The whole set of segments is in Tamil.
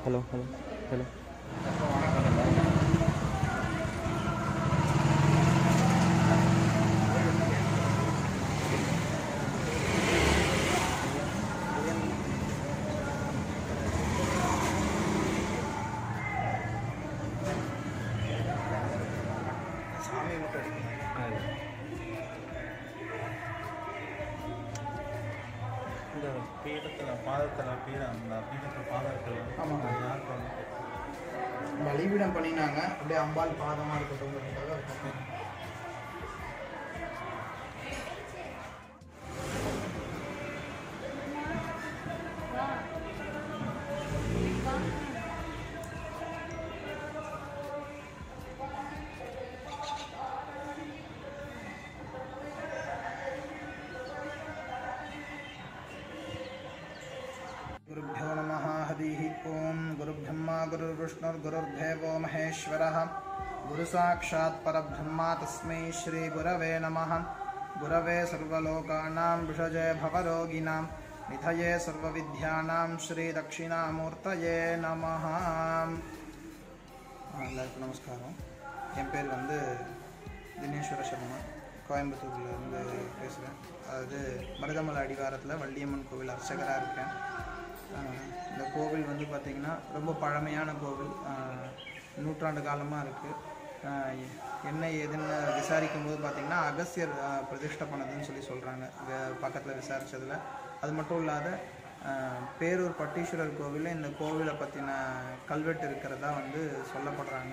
ஹலோ ஹலோ ஹலோ சாமி மட்டும் அடிக்கணும் இந்த பீடத்தில் பாதத்தில் பீடம் அந்த பீடத்தில் பாதம் இருக்குல்ல ஆமாங்க. அது யாருக்கு வந்து பலிபீடம் பண்ணினாங்க அப்படியே அம்பாள் பாதமாக இருக்கட்டும் गुरुभ्यो नमः हरिः ॐ गुरुब्रह्मा गुरुर्विष्णुर्गुरुर्देवो महेश्वरः गुरुसाक्षात् परब्रह्मा तस्मै श्रीगुरवे नमः गुरवे सर्वलोकानां विषजे भवरोगिणां निधये सर्वविद्यानां श्रीदक्षिणामूर्तये நமः எல்லாருக்கும் நமஸ்காரம் என் பேர் வந்து தினேஸ்வர சர்மா கோயம்புத்தூர்ல இருந்து பேசுகிறேன் அதாவது மருதமலை அடிவாரத்தில் வள்ளியம்மன் கோவில் அர்ச்சகராக இருக்கேன் ஆஹ் இந்த கோவில் வந்து பார்த்திங்கன்னா ரொம்ப பழமையான கோவில் ஆஹ் நூற்றாண்டு காலமாக இருக்குது என்ன ஏதுன்னு விசாரிக்கும் போது பார்த்திங்கன்னா அகஸ்தியர் ஆஹ் பிரதிஷ்டை பண்ணதுன்னு சொல்லி சொல்கிறாங்க பக்கத்தில் விசாரிச்சதுல அது மட்டும் இல்லாத ஆஹ் பேரூர் பட்டீஸ்வரர் கோவிலில் இந்த கோவிலை பற்றின கல்வெட்டு இருக்கிறதா வந்து சொல்லப்படுறாங்க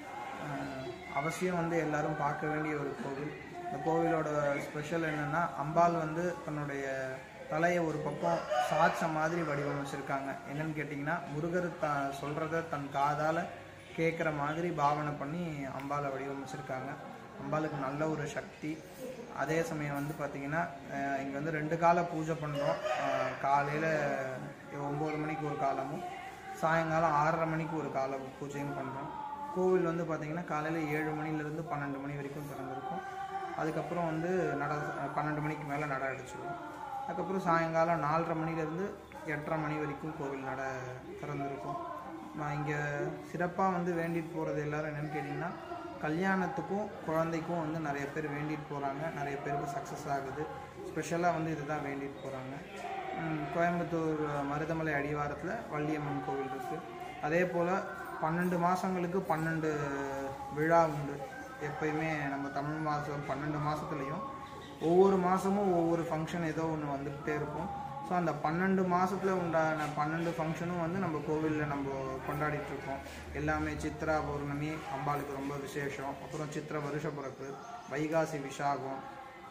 ஆஹ் அவசியம் வந்து எல்லாரும் பார்க்க வேண்டிய ஒரு கோவில் இந்த கோவிலோட ஸ்பெஷல் என்னென்னா அம்பாள் வந்து தன்னுடைய தலையை ஒரு பக்கம் சாட்ச மாதிரி வடிவமைச்சிருக்காங்க என்னன்னு கேட்டிங்கன்னா முருகர் த சொல்கிறத தன் காதால் கேட்குற மாதிரி பாவனை பண்ணி அம்பாளை வடிவமைச்சிருக்காங்க அம்பாளுக்கு நல்ல ஒரு சக்தி அதே சமயம் வந்து பார்த்திங்கன்னா இங்கே வந்து ரெண்டு கால பூஜை பண்ணுறோம் காலையில் ஒம்பது மணிக்கு ஒரு காலமும் சாயங்காலம் ஆறரை மணிக்கு ஒரு கால பூஜையும் பண்ணுறோம் கோவில் வந்து பார்த்திங்கன்னா காலையில் ஏழு மணிலேருந்து பன்னெண்டு மணி வரைக்கும் திறந்திருக்கும் அதுக்கப்புறம் வந்து நட பன்னெண்டு மணிக்கு மேலே நட அடிச்சிடுவோம் அதுக்கப்புறம் சாயங்காலம் நாலரை மணிலேருந்து எட்டரை மணி வரைக்கும் கோவில் நட திறந்திருக்கும் இங்கே சிறப்பாக வந்து வேண்டிட்டு போகிறது எல்லாரும் என்னென்னு கேட்டிங்கன்னா கல்யாணத்துக்கும் குழந்தைக்கும் வந்து நிறைய பேர் வேண்டிட்டு போகிறாங்க நிறைய பேருக்கு சக்ஸஸ் ஆகுது ஸ்பெஷலாக வந்து இதுதான் வேண்டிட்டு போகிறாங்க கோயம்புத்தூர் மருதமலை அடிவாரத்தில் வள்ளியம்மன் கோவில் இருக்குது அதே போல் பன்னெண்டு மாதங்களுக்கு பன்னெண்டு விழா உண்டு எப்பயுமே நம்ம தமிழ் மாதம் பன்னெண்டு மாதத்துலேயும் ஒவ்வொரு மாதமும் ஒவ்வொரு ஃபங்க்ஷன் ஏதோ ஒன்று வந்துக்கிட்டே இருக்கும் ஸோ அந்த பன்னெண்டு மாதத்தில் உண்டான பன்னெண்டு ஃபங்க்ஷனும் வந்து நம்ம கோவிலில் நம்ம கொண்டாடிட்டு இருக்கோம் எல்லாமே சித்ரா பௌர்ணமி அம்பாளுக்கு ரொம்ப விசேஷம் அப்புறம் சித்திர வருஷ பிறப்பு வைகாசி விஷாகம்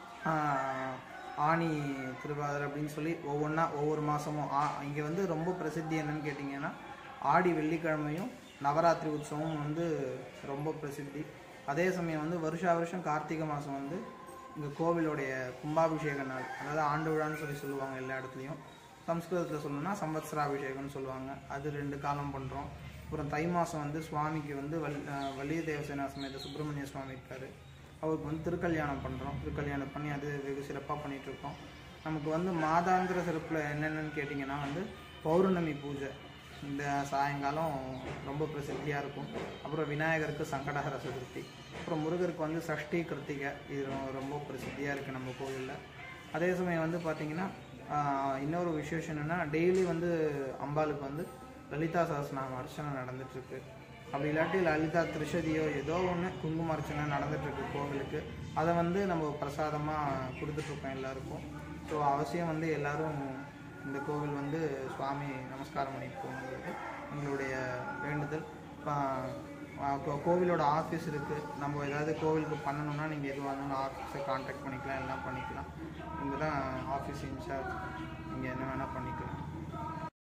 ஆஹ், ஆனி திருவாதிரை அப்படின்னு சொல்லி ஒவ்வொன்றா ஒவ்வொரு மாதமும் ஆ இங்கே வந்து ரொம்ப பிரசித்தி என்னன்னு கேட்டிங்கன்னா ஆடி வெள்ளிக்கிழமையும் நவராத்திரி உற்சவம் வந்து ரொம்ப பிரசித்தி அதே சமயம் வந்து வருஷா வருஷம் கார்த்திகை மாதம் வந்து இங்கே கோவிலுடைய கும்பாபிஷேக நாள் அதாவது ஆண்டு விழான்னு சொல்லி சொல்லுவாங்க எல்லா இடத்துலையும் சம்ஸ்கிருதத்தில் சொல்லணும்னா சம்வத்சராபிஷேகம்னு சொல்லுவாங்க அது ரெண்டு காலம் பண்ணுறோம் அப்புறம் தை மாதம் வந்து சுவாமிக்கு வந்து வல் அஹ் வள்ளி தேவசேனா சமேத சுப்பிரமணிய சுவாமி இருக்காரு அவருக்கு வந்து திருக்கல்யாணம் பண்ணுறோம் திருக்கல்யாணம் பண்ணி அது வெகு சிறப்பாக பண்ணிட்டு இருக்கோம் நமக்கு வந்து மாதாந்திர சிறப்பில் என்னென்னு கேட்டிங்கன்னா வந்து பௌர்ணமி பூஜை இந்த சாயங்காலம் ரொம்ப பிரசித்தியாக இருக்கும் அப்புறம் விநாயகருக்கு சங்கடஹர சதுர்த்தி அப்புறம் முருகருக்கு வந்து சஷ்டி கிருத்திகை இது ரொ- ரொம்ப பிரசித்தியாக இருக்குது நம்ம கோவிலில் அதே சமயம் வந்து பார்த்திங்கன்னா ஆஹ், இன்னொரு விசேஷம் என்னென்னா டெய்லி வந்து அம்பாளுக்கு வந்து லலிதா சஹஸ்ரநாம அர்ச்சனை நடந்துட்டுருக்கு அப்படி இல்லாட்டி லலிதா திருஷதியோ ஏதோ ஒன்று குங்கும அர்ச்சனை நடந்துட்டுருக்கு கோவிலுக்கு அதை வந்து நம்ம பிரசாதமாக கொடுத்துட்ருக்கோம் எல்லாருக்கும் ஸோ அவசியம் வந்து எல்லாரும் இந்த கோவில் வந்து சுவாமி நமஸ்காரம் பண்ணிட்டு போகணுங்கிறது எங்களுடைய வேண்டுதல் இப்போ, ஆ, கோ- கோவிலோட ஆஃபீஸ் இருக்குது நம்ம ஏதாவது கோவிலுக்கு பண்ணணும்னா நீங்கள் எதுவாக இருந்தாலும் ஆஃபீஸை காண்டாக்ட் பண்ணிக்கலாம் எல்லாம் பண்ணிக்கலாம் இங்கே தான் ஆஃபீஸ் இன்சார்ஜ் நீங்கள் என்ன வேணால் பண்ணிக்கலாம்